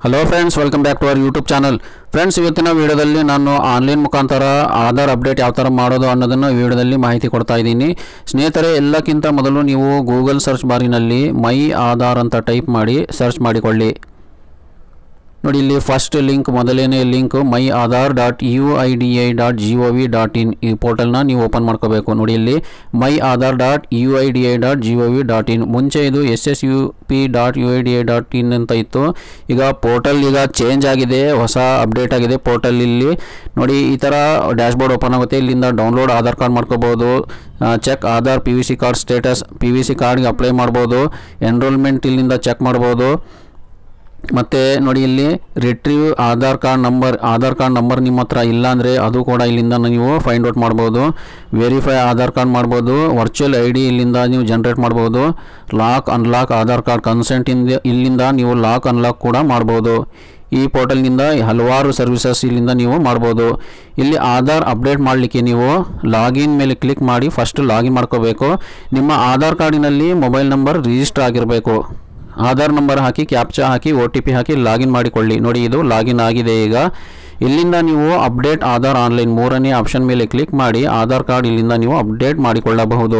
hello friends welcome back to our YouTube channel friends ಇವತ್ತಿನ ವಿಡಿಯೋದಲ್ಲಿ ನಾನು ಆನ್ಲೈನ್ ಮುಖಾಂತರ ಆಧಾರ್ ಅಪ್ಡೇಟ್ ಯಾವ ಥರ ಮಾಡೋದು ಅನ್ನೋದನ್ನು ಈ ವಿಡಿಯೋದಲ್ಲಿ ಮಾಹಿತಿ ಕೊಡ್ತಾ ಇದ್ದೀನಿ ಸ್ನೇಹಿತರೆ ಎಲ್ಲಕ್ಕಿಂತ ಮೊದಲು ನೀವು ಗೂಗಲ್ ಸರ್ಚ್ ಬಾರಿನಲ್ಲಿ ಮೈ ಆಧಾರ್ ಅಂತ ಟೈಪ್ ಮಾಡಿ ಸರ್ಚ್ ಮಾಡಿಕೊಳ್ಳಿ ನೋಡಿ ಇಲ್ಲಿ ಫಸ್ಟ್ ಲಿಂಕ್ ಮೊದಲನೇ link my Aadhaar dot U I D A I dot G O V dot in ಪೋರ್ಟಲ್ನ ನೀವು ಓಪನ್ ಮಾಡ್ಕೋಬೇಕು ನೋಡಿ ಇಲ್ಲಿ my Aadhaar dot U I D A I dot G O V dot in ಇದು S S U P dot U I D A I dot in ಇತ್ತು ಈಗ portal ಈಗ change ಆಗಿದೆ ಹೊಸ ಅಪ್ಡೇಟ್ ಆಗಿದೆ ಪೋರ್ಟಲ್ ಇಲ್ಲಿ ನೋಡಿ ಈ ಥರ ಡ್ಯಾಶ್ಬೋರ್ಡ್ ಓಪನ್ ಆಗುತ್ತೆ ಇಲ್ಲಿಂದ ಡೌನ್ಲೋಡ್ ಆಧಾರ್ ಕಾರ್ಡ್ ಮಾಡ್ಕೋಬೋದು check Aadhaar P V C card status P V C ಕಾರ್ಡ್ಗೆ ಅಪ್ಲೈ ಮಾಡ್ಬೋದು ಎನ್ರೋಲ್ಮೆಂಟ್ ಇಲ್ಲಿಂದ ಚೆಕ್ ಮಾಡ್ಬೋದು ಮತ್ತು ನೋಡಿ ಇಲ್ಲಿ retrieve Aadhaar card number Aadhaar card number ನಿಮ್ಮ ಹತ್ರ ಇಲ್ಲ ಅಂದರೆ ಅದು ಕೂಡ ಇಲ್ಲಿಂದ ನೀವು ಫೈಂಡ್ ಔಟ್ ಮಾಡ್ಬೋದು ವೆರಿಫೈ ಆಧಾರ್ ಕಾರ್ಡ್ ಮಾಡ್ಬೋದು ವರ್ಚುವಲ್ ಐ ಡಿ ಇಲ್ಲಿಂದ ನೀವು ಜನ್ರೇಟ್ ಮಾಡ್ಬೋದು lock unlock Aadhaar card consent ಇಂದ ಇಲ್ಲಿಂದ ನೀವು ಲಾಕ್ ಅನ್ಲಾಕ್ ಕೂಡ ಮಾಡ್ಬೋದು ಈ ಪೋರ್ಟಲ್ನಿಂದ ಹಲವಾರು ಸರ್ವಿಸಸ್ ಇಲ್ಲಿಂದ ನೀವು ಮಾಡ್ಬೋದು ಇಲ್ಲಿ ಆಧಾರ್ ಅಪ್ಡೇಟ್ ಮಾಡಲಿಕ್ಕೆ ನೀವು ಲಾಗಿನ್ ಮೇಲೆ ಕ್ಲಿಕ್ ಮಾಡಿ ಫಸ್ಟ್ ಲಾಗಿನ್ ಮಾಡ್ಕೋಬೇಕು ನಿಮ್ಮ ಆಧಾರ್ ಕಾರ್ಡಿನಲ್ಲಿ ಮೊಬೈಲ್ ನಂಬರ್ ರಿಜಿಸ್ಟರ್ ಆಗಿರಬೇಕು ಆಧಾರ್ ನಂಬರ್ ಹಾಕಿ ಕ್ಯಾಪ್ಚಾ ಹಾಕಿ ಒ ಟಿ ಪಿ ಹಾಕಿ ಲಾಗಿನ್ ಮಾಡಿಕೊಳ್ಳಿ ನೋಡಿ ಇದು ಲಾಗಿನ್ ಆಗಿದೆ ಈಗ ಇಲ್ಲಿಂದ ನೀವು ಅಪ್ಡೇಟ್ ಆಧಾರ್ ಆನ್ಲೈನ್ ಮೂರನೇ ಆಪ್ಷನ್ ಮೇಲೆ ಕ್ಲಿಕ್ ಮಾಡಿ ಆಧಾರ್ ಕಾರ್ಡ್ ಇಲ್ಲಿಂದ ನೀವು ಅಪ್ಡೇಟ್ ಮಾಡಿಕೊಳ್ಳಬಹುದು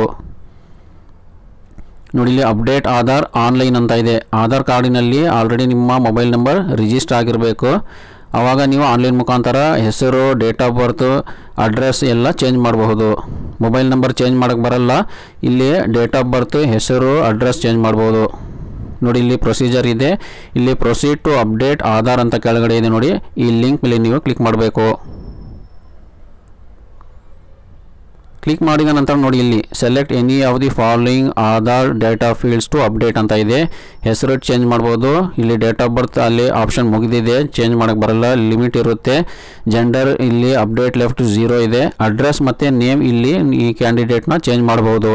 ನೋಡಿ ಇಲ್ಲಿ ಅಪ್ಡೇಟ್ ಆಧಾರ್ ಆನ್ಲೈನ್ ಅಂತ ಇದೆ ಆಧಾರ್ ಕಾರ್ಡಿನಲ್ಲಿ ಆಲ್ರೆಡಿ ನಿಮ್ಮ ಮೊಬೈಲ್ ನಂಬರ್ ರಿಜಿಸ್ಟರ್ ಆಗಿರಬೇಕು ಆವಾಗ ನೀವು ಆನ್ಲೈನ್ ಮುಖಾಂತರ ಹೆಸರು ಡೇಟ್ ಆಫ್ ಬರ್ತು ಅಡ್ರೆಸ್ ಎಲ್ಲ ಚೇಂಜ್ ಮಾಡಬಹುದು ಮೊಬೈಲ್ ನಂಬರ್ ಚೇಂಜ್ ಮಾಡೋಕ್ಕೆ ಬರಲ್ಲ ಇಲ್ಲಿ ಡೇಟ್ ಆಫ್ ಬರ್ತ್ ಹೆಸರು ಅಡ್ರೆಸ್ ಚೇಂಜ್ ಮಾಡ್ಬೋದು ನೋಡಿ ಇಲ್ಲಿ ಪ್ರೊಸೀಜರ್ ಇದೆ ಇಲ್ಲಿ ಪ್ರೊಸೀಡ್ ಟು ಅಪ್ಡೇಟ್ ಆಧಾರ್ ಅಂತ ಕೆಳಗಡೆ ಇದೆ ನೋಡಿ ಈ ಲಿಂಕ್ ಮೇಲೆ ನೀವು ಕ್ಲಿಕ್ ಮಾಡಬೇಕು ಕ್ಲಿಕ್ ಮಾಡಿದ ನಂತರ ನೋಡಿ ಇಲ್ಲಿ select any of the following Aadhaar data fields to update ಅಂತ ಇದೆ ಹೆಸರು ಚೇಂಜ್ ಮಾಡ್ಬೋದು ಇಲ್ಲಿ ಡೇಟ್ ಆಫ್ ಬರ್ತ್ ಅಲ್ಲಿ ಆಪ್ಷನ್ ಮುಗಿದಿದೆ ಚೇಂಜ್ ಮಾಡೋಕ್ಕೆ ಬರಲ್ಲ ಲಿಮಿಟ್ ಇರುತ್ತೆ ಜೆಂಡರ್ ಇಲ್ಲಿ ಅಪ್ಡೇಟ್ ಲೆಫ್ಟ್ ಝೀರೋ ಇದೆ ಅಡ್ರೆಸ್ ಮತ್ತು ನೇಮ್ ಇಲ್ಲಿ ಈ ಕ್ಯಾಂಡಿಡೇಟ್ನ ಚೇಂಜ್ ಮಾಡ್ಬೋದು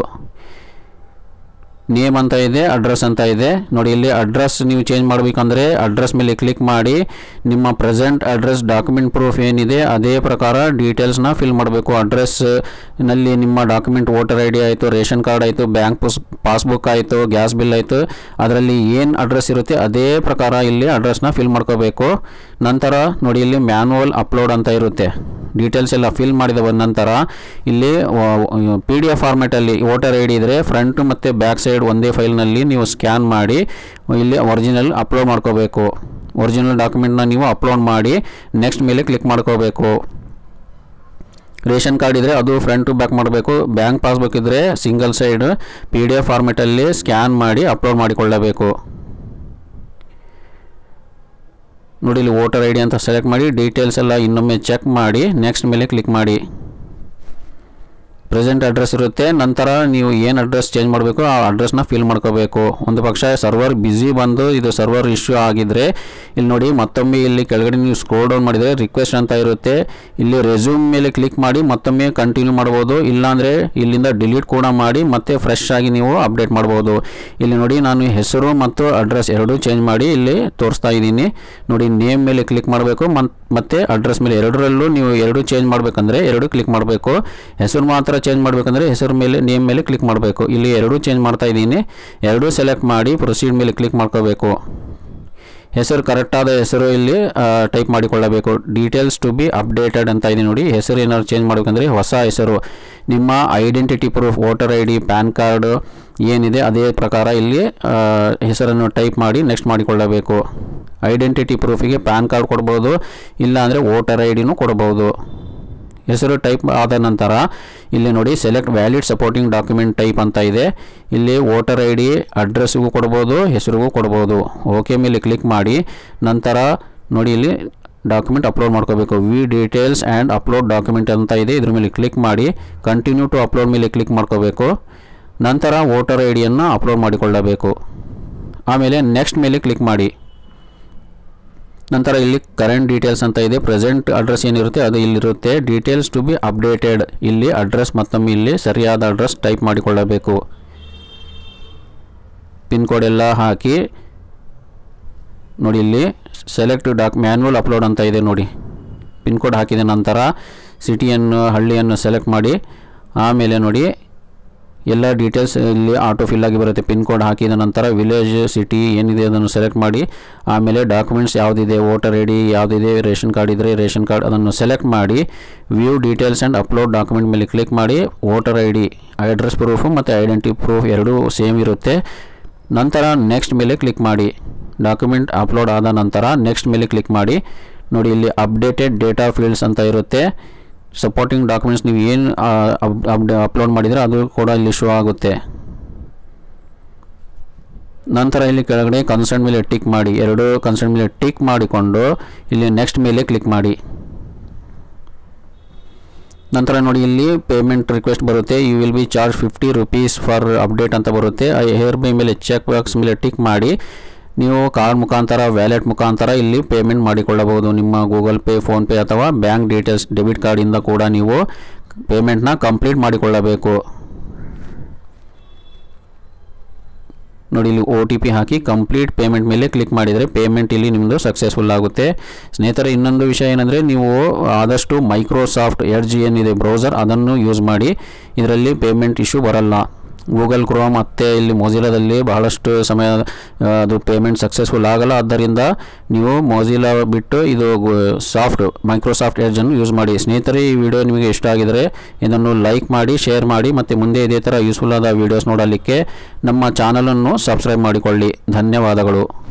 ನೇಮ್ ಅಂತ ಇದೆ ಅಡ್ರೆಸ್ ಅಂತ ಇದೆ ನೋಡಿ ಇಲ್ಲಿ ಅಡ್ರೆಸ್ ನೀವು ಚೇಂಜ್ ಮಾಡಬೇಕಂದ್ರೆ ಅಡ್ರೆಸ್ ಮೇಲೆ ಕ್ಲಿಕ್ ಮಾಡಿ ನಿಮ್ಮ ಪ್ರೆಸೆಂಟ್ ಅಡ್ರೆಸ್ ಡಾಕ್ಯುಮೆಂಟ್ ಪ್ರೂಫ್ ಏನಿದೆ ಅದೇ ಪ್ರಕಾರ ಡೀಟೇಲ್ಸ್ನ ಫಿಲ್ ಮಾಡಬೇಕು ಅಡ್ರೆಸ್ನಲ್ಲಿ ನಿಮ್ಮ ಡಾಕ್ಯುಮೆಂಟ್ ವೋಟರ್ ಐ ಡಿ ಆಯಿತು ರೇಷನ್ ಕಾರ್ಡ್ ಆಯಿತು ಬ್ಯಾಂಕ್ ಪುಸ್ ಪಾಸ್ಬುಕ್ ಆಯಿತು ಗ್ಯಾಸ್ ಬಿಲ್ ಆಯಿತು ಅದರಲ್ಲಿ ಏನು ಅಡ್ರೆಸ್ ಇರುತ್ತೆ ಅದೇ ಪ್ರಕಾರ ಇಲ್ಲಿ ಅಡ್ರೆಸ್ನ ಫಿಲ್ ಮಾಡ್ಕೋಬೇಕು ನಂತರ ನೋಡಿ ಇಲ್ಲಿ ಮ್ಯಾನುವಲ್ ಅಪ್ಲೋಡ್ ಅಂತ ಇರುತ್ತೆ ಡೀಟೇಲ್ಸ್ ಎಲ್ಲ ಫಿಲ್ ಮಾಡಿದ ನಂತರ ಇಲ್ಲಿ ಪಿ ಡಿ ಎಫ್ ಫಾರ್ಮೆಟಲ್ಲಿ ವೋಟರ್ ಐ ಡಿ ಇದ್ದರೆ ಫ್ರಂಟ್ ಮತ್ತು ಬ್ಯಾಕ್ ಸೈಡ್ ಒಂದೇ ಫೈಲ್ನಲ್ಲಿ ನೀವು ಸ್ಕ್ಯಾನ್ ಮಾಡಿ ಇಲ್ಲಿ ಒರಿಜಿನಲ್ ಅಪ್ಲೋಡ್ ಮಾಡ್ಕೋಬೇಕು ಒರಿಜಿನಲ್ ಡಾಕ್ಯುಮೆಂಟ್ನ ನೀವು ಅಪ್ಲೋಡ್ ಮಾಡಿ ನೆಕ್ಸ್ಟ್ ಮೇಲೆ ಕ್ಲಿಕ್ ಮಾಡ್ಕೋಬೇಕು ರೇಷನ್ ಕಾರ್ಡ್ ಇದ್ದರೆ ಅದು ಫ್ರಂಟ್ ಟು ಬ್ಯಾಕ್ ಮಾಡಬೇಕು ಬ್ಯಾಂಕ್ ಪಾಸ್ಬುಕ್ ಇದ್ದರೆ single side P D F ಫಾರ್ಮೆಟಲ್ಲಿ ಸ್ಕ್ಯಾನ್ ಮಾಡಿ ಅಪ್ಲೋಡ್ ಮಾಡಿಕೊಳ್ಳಬೇಕು ನೋಡಿ ಇಲ್ಲಿ ವೋಟರ್ ಐ ಡಿ ಅಂತ ಸೆಲೆಕ್ಟ್ ಮಾಡಿ ಡೀಟೇಲ್ಸ್ ಎಲ್ಲ ಇನ್ನೊಮ್ಮೆ ಚೆಕ್ ಮಾಡಿ ನೆಕ್ಸ್ಟ್ ಮೇಲೆ ಕ್ಲಿಕ್ ಮಾಡಿ ಪ್ರೆಸೆಂಟ್ ಅಡ್ರೆಸ್ ಇರುತ್ತೆ ನಂತರ ನೀವು ಏನು ಅಡ್ರೆಸ್ ಚೇಂಜ್ ಮಾಡಬೇಕು ಆ ಅಡ್ರೆಸ್ನ ಫಿಲ್ ಮಾಡ್ಕೋಬೇಕು ಒಂದು ಪಕ್ಷ ಸರ್ವರ್ ಬ್ಯುಸಿ ಬಂದು ಇದು ಸರ್ವರ್ ಇಶ್ಯೂ ಆಗಿದ್ದರೆ ಇಲ್ಲಿ ನೋಡಿ ಮತ್ತೊಮ್ಮೆ ಇಲ್ಲಿ ಕೆಳಗಡೆ ನೀವು ಸ್ಕ್ರೋಲ್ ಡೌನ್ ಮಾಡಿದರೆ ರಿಕ್ವೆಸ್ಟ್ ಅಂತ ಇರುತ್ತೆ ಇಲ್ಲಿ ರೆಸ್ಯೂಮ್ ಮೇಲೆ ಕ್ಲಿಕ್ ಮಾಡಿ ಮತ್ತೊಮ್ಮೆ ಕಂಟಿನ್ಯೂ ಮಾಡ್ಬೋದು ಇಲ್ಲಾಂದರೆ ಇಲ್ಲಿಂದ ಡಿಲೀಟ್ ಕೂಡ ಮಾಡಿ ಮತ್ತೆ ಫ್ರೆಶ್ ಆಗಿ ನೀವು ಅಪ್ಡೇಟ್ ಮಾಡ್ಬೋದು ಇಲ್ಲಿ ನೋಡಿ ನಾನು ಹೆಸರು ಮತ್ತು ಅಡ್ರೆಸ್ ಎರಡೂ ಚೇಂಜ್ ಮಾಡಿ ಇಲ್ಲಿ ತೋರಿಸ್ತಾ ಇದ್ದೀನಿ ನೋಡಿ ನೇಮ್ ಮೇಲೆ ಕ್ಲಿಕ್ ಮಾಡಬೇಕು ಮತ್ತು ಅಡ್ರೆಸ್ ಮೇಲೆ ಎರಡರಲ್ಲೂ ನೀವು ಎರಡು ಚೇಂಜ್ ಮಾಡಬೇಕಂದ್ರೆ ಎರಡು ಕ್ಲಿಕ್ ಮಾಡಬೇಕು ಹೆಸರು ಮಾತ್ರ ಚೇಂಜ್ ಮಾಡಬೇಕಂದ್ರೆ ಹೆಸರು ಮೇಲೆ ನೇಮ್ ಮೇಲೆ ಕ್ಲಿಕ್ ಮಾಡಬೇಕು ಇಲ್ಲಿ ಎರಡೂ ಚೇಂಜ್ ಮಾಡ್ತಾ ಇದ್ದೀನಿ ಎರಡೂ ಸೆಲೆಕ್ಟ್ ಮಾಡಿ ಪ್ರೊಸೀಡ್ ಮೇಲೆ ಕ್ಲಿಕ್ ಮಾಡ್ಕೋಬೇಕು ಹೆಸರು ಕರೆಕ್ಟಾದ ಹೆಸರು ಇಲ್ಲಿ ಟೈಪ್ ಮಾಡಿಕೊಳ್ಳಬೇಕು ಡೀಟೇಲ್ಸ್ ಟು ಬಿ ಅಪ್ಡೇಟೆಡ್ ಅಂತ ಇದೆ ನೋಡಿ ಹೆಸರು ಏನಾದ್ರು ಚೇಂಜ್ ಮಾಡಬೇಕಂದ್ರೆ ಹೊಸ ಹೆಸರು ನಿಮ್ಮ identity proof voter I D PAN card ಏನಿದೆ ಅದೇ ಪ್ರಕಾರ ಇಲ್ಲಿ ಹೆಸರನ್ನು ಟೈಪ್ ಮಾಡಿ ನೆಕ್ಸ್ಟ್ ಮಾಡಿಕೊಳ್ಳಬೇಕು ಐಡೆಂಟಿಟಿ ಪ್ರೂಫಿಗೆ ಪ್ಯಾನ್ ಕಾರ್ಡ್ ಕೊಡ್ಬೋದು ಇಲ್ಲಾಂದರೆ ವೋಟರ್ ಐ ಡಿನೂ ಕೊಡ್ಬೋದು ಹೆಸರು ಟೈಪ್ ಆದ ನಂತರ ಇಲ್ಲಿ ನೋಡಿ select valid supporting document type ಅಂತ ಇದೆ ಇಲ್ಲಿ ವೋಟರ್ ಐ ಡಿ ಅಡ್ರೆಸ್ಸಿಗೂ ಕೊಡ್ಬೋದು ಹೆಸರಿಗೂ ಕೊಡ್ಬೋದು ಓಕೆ ಮೇಲೆ ಕ್ಲಿಕ್ ಮಾಡಿ ನಂತರ ನೋಡಿ ಇಲ್ಲಿ ಡಾಕ್ಯುಮೆಂಟ್ ಅಪ್ಲೋಡ್ ಮಾಡ್ಕೋಬೇಕು view details and upload document ಅಂತ ಇದೆ ಇದ್ರ ಮೇಲೆ ಕ್ಲಿಕ್ ಮಾಡಿ ಕಂಟಿನ್ಯೂ ಟು ಅಪ್ಲೋಡ್ ಮೇಲೆ ಕ್ಲಿಕ್ ಮಾಡ್ಕೋಬೇಕು ನಂತರ ವೋಟರ್ ಐ ಡಿಯನ್ನು ಅಪ್ಲೋಡ್ ಮಾಡಿಕೊಳ್ಳಬೇಕು ಆಮೇಲೆ ನೆಕ್ಸ್ಟ್ ಮೇಲೆ ಕ್ಲಿಕ್ ಮಾಡಿ ನಂತರ ಇಲ್ಲಿ ಕರೆಂಟ್ ಡೀಟೇಲ್ಸ್ ಅಂತ ಇದೆ ಪ್ರೆಸೆಂಟ್ ಅಡ್ರೆಸ್ ಏನಿರುತ್ತೆ ಅದು ಇಲ್ಲಿರುತ್ತೆ ಡೀಟೇಲ್ಸ್ ಟು ಬಿ ಅಪ್ಡೇಟೆಡ್ ಇಲ್ಲಿ ಅಡ್ರೆಸ್ ಮತ್ತೊಮ್ಮೆ ಇಲ್ಲಿ ಸರಿಯಾದ ಅಡ್ರೆಸ್ ಟೈಪ್ ಮಾಡಿಕೊಳ್ಳಬೇಕು ಪಿನ್ ಕೋಡ್ ಎಲ್ಲ ಹಾಕಿ ನೋಡಿ ಇಲ್ಲಿ ಸೆಲೆಕ್ಟ್ ಡಾಕ್ ಮ್ಯಾನ್ಯಲ್ ಅಪ್ಲೋಡ್ ಅಂತ ಇದೆ ನೋಡಿ ಪಿನ್ ಕೋಡ್ ಹಾಕಿದ ನಂತರ ಸಿಟಿಯನ್ನು ಹಳ್ಳಿಯನ್ನು ಸೆಲೆಕ್ಟ್ ಮಾಡಿ ಆಮೇಲೆ ನೋಡಿ ಎಲ್ಲ ಡೀಟೇಲ್ಸ್ ಇಲ್ಲಿ ಆಟೋ ಫಿಲ್ ಆಗಿ ಬರುತ್ತೆ ಪಿನ್ ಕೋಡ್ ಹಾಕಿದ ನಂತರ ವಿಲೇಜ್ ಸಿಟಿ ಏನಿದೆ ಅದನ್ನು ಸೆಲೆಕ್ಟ್ ಮಾಡಿ ಆಮೇಲೆ ಡಾಕ್ಯುಮೆಂಟ್ಸ್ ಯಾವುದಿದೆ ವೋಟರ್ ಐ ಡಿ ಯಾವುದಿದೆ ರೇಷನ್ ಕಾರ್ಡ್ ಇದ್ದರೆ ರೇಷನ್ ಕಾರ್ಡ್ ಅದನ್ನು ಸೆಲೆಕ್ಟ್ ಮಾಡಿ view details and upload document ಮೇಲೆ ಕ್ಲಿಕ್ ಮಾಡಿ voter I D address proof ಮತ್ತು ಐಡೆಂಟಿ ಪ್ರೂಫ್ ಎರಡೂ ಸೇಮ್ ಇರುತ್ತೆ ನಂತರ ನೆಕ್ಸ್ಟ್ ಮೇಲೆ ಕ್ಲಿಕ್ ಮಾಡಿ ಡಾಕ್ಯುಮೆಂಟ್ ಅಪ್ಲೋಡ್ ಆದ ನಂತರ ನೆಕ್ಸ್ಟ್ ಮೇಲೆ ಕ್ಲಿಕ್ ಮಾಡಿ ನೋಡಿ ಇಲ್ಲಿ ಅಪ್ಡೇಟೆಡ್ ಡೇಟಾ ಫೀಲ್ಡ್ಸ್ ಅಂತ ಇರುತ್ತೆ ಸಪೋರ್ಟಿಂಗ್ ಡಾಕ್ಯುಮೆಂಟ್ಸ್ ನೀವು ಏನು ಅಪ್ಲೋಡ್ ಮಾಡಿದರೆ ಅದು ಕೂಡ ಇಲ್ಲಿ ಶೋ ಆಗುತ್ತೆ ನಂತರ ಇಲ್ಲಿ ಕೆಳಗಡೆ ಕನ್ಸರ್ನ್ ಮೇಲೆ ಟಿಕ್ ಮಾಡಿ ಎರಡು ಕನ್ಸರ್ನ್ ಮೇಲೆ ಟಿಕ್ ಮಾಡಿಕೊಂಡು ಇಲ್ಲಿ ನೆಕ್ಸ್ಟ್ ಮೇಲೆ ಕ್ಲಿಕ್ ಮಾಡಿ ನಂತರ ನೋಡಿ ಇಲ್ಲಿ ಪೇಮೆಂಟ್ ರಿಕ್ವೆಸ್ಟ್ ಬರುತ್ತೆ you will be charge fifty rupees for update ಅಂತ ಬರುತ್ತೆ ಹೇರ್ ಬೈ ಮೇಲೆ ಚೆಕ್ ಬಾಕ್ಸ್ ಮೇಲೆ ಟಿಕ್ ಮಾಡಿ ನೀವು ಕಾರ್ಡ್ ಮುಖಾಂತರ ವ್ಯಾಲೆಟ್ ಮುಖಾಂತರ ಇಲ್ಲಿ ಪೇಮೆಂಟ್ ಮಾಡಿಕೊಳ್ಳಬಹುದು ನಿಮ್ಮ ಗೂಗಲ್ ಪೇ ಫೋನ್ಪೇ ಅಥವಾ ಬ್ಯಾಂಕ್ ಡೀಟೇಲ್ಸ್ ಡೆಬಿಟ್ ಕಾರ್ಡಿಂದ ಕೂಡ ನೀವು ಪೇಮೆಂಟ್ನ ಕಂಪ್ಲೀಟ್ ಮಾಡಿಕೊಳ್ಳಬೇಕು ನೋಡಿ ಇಲ್ಲಿ ಒ ಟಿ ಪಿ ಹಾಕಿ ಕಂಪ್ಲೀಟ್ ಪೇಮೆಂಟ್ ಮೇಲೆ ಕ್ಲಿಕ್ ಮಾಡಿದರೆ ಪೇಮೆಂಟ್ ಇಲ್ಲಿ ನಿಮ್ಮದು ಸಕ್ಸಸ್ಫುಲ್ ಆಗುತ್ತೆ ಸ್ನೇಹಿತರೆ ಇನ್ನೊಂದು ವಿಷಯ ಏನಂದರೆ ನೀವು ಆದಷ್ಟು ಮೈಕ್ರೋಸಾಫ್ಟ್ ಎಡ್ಜ್ ಏನಿದೆ ಬ್ರೌಸರ್ ಅದನ್ನು ಯೂಸ್ ಮಾಡಿ ಇದರಲ್ಲಿ ಪೇಮೆಂಟ್ ಇಶ್ಯೂ ಬರಲ್ಲ ಗೂಗಲ್ ಕ್ರೋಮ್ ಮತ್ತು ಇಲ್ಲಿ ಮೊಜಿಲಾದಲ್ಲಿ ಬಹಳಷ್ಟು ಸಮಯ ಆ, ಅದು ಪೇಮೆಂಟ್ ಸಕ್ಸಸ್ಫುಲ್ ಆಗಲ್ಲ ಆದ್ದರಿಂದ ನೀವು ಮೊಜಿಲಾ ಬಿಟ್ಟು ಇದು ಸಾಫ್ಟ್ ಮೈಕ್ರೋಸಾಫ್ಟ್ ಎಡ್ಜನ್ನು ಯೂಸ್ ಮಾಡಿ ಸ್ನೇಹಿತರೆ ಈ ವಿಡಿಯೋ ನಿಮಗೆ ಇಷ್ಟ ಆಗಿದರೆ ಇದನ್ನು ಲೈಕ್ ಮಾಡಿ ಶೇರ್ ಮಾಡಿ ಮತ್ತು ಮುಂದೆ ಇದೇ ಥರ ಯೂಸ್ಫುಲ್ ಆದ ವೀಡಿಯೋಸ್ ನೋಡಲಿಕ್ಕೆ ನಮ್ಮ ಚಾನಲನ್ನು ಸಬ್ಸ್ಕ್ರೈಬ್ ಮಾಡಿಕೊಳ್ಳಿ ಧನ್ಯವಾದಗಳು